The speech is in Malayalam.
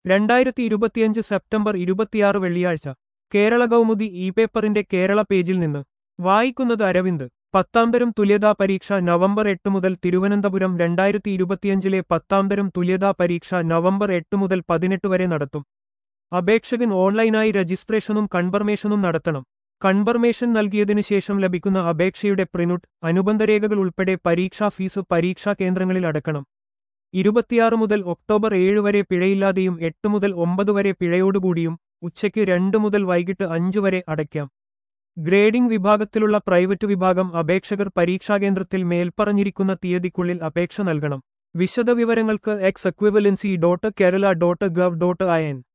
രണ്ടായിരത്തി ഇരുപത്തിയഞ്ച് സെപ്റ്റംബർ ഇരുപത്തിയാറ് വെള്ളിയാഴ്ച കേരള കൗമുദി ഇ പേപ്പറിന്റെ കേരള പേജിൽ നിന്ന് വായിക്കുന്നത് അരവിന്ദ് പത്താംതരം തുല്യതാ പരീക്ഷ നവംബർ എട്ട് മുതൽ തിരുവനന്തപുരം രണ്ടായിരത്തി ഇരുപത്തിയഞ്ചിലെ പത്താംതരം തുല്യതാ പരീക്ഷ നവംബർ എട്ട് മുതൽ പതിനെട്ട് വരെ നടത്തും അപേക്ഷകൻ ഓൺലൈനായി രജിസ്ട്രേഷനും കൺഫർമേഷനും നടത്തണം കൺഫർമേഷൻ നൽകിയതിനു ശേഷം ലഭിക്കുന്ന അപേക്ഷയുടെ പ്രിനുട്ട് അനുബന്ധ രേഖകൾ ഉൾപ്പെടെ പരീക്ഷാ ഫീസ് പരീക്ഷാ കേന്ദ്രങ്ങളിൽ അടക്കണം ഇരുപത്തിയാറ് മുതൽ ഒക്ടോബർ ഏഴ് വരെ പിഴയില്ലാതെയും എട്ട് മുതൽ ഒമ്പത് വരെ പിഴയോടുകൂടിയും ഉച്ചയ്ക്ക് രണ്ട് മുതൽ വൈകിട്ട് അഞ്ച് വരെ അടയ്ക്കാം ഗ്രേഡിംഗ് വിഭാഗത്തിലുള്ള പ്രൈവറ്റ് വിഭാഗം അപേക്ഷകർ പരീക്ഷാകേന്ദ്രത്തിൽ മേൽപ്പറഞ്ഞിരിക്കുന്ന തീയതിക്കുള്ളിൽ അപേക്ഷ നൽകണം വിശദവിവരങ്ങൾക്ക് x equivalency dot Kerala dot gov dot I N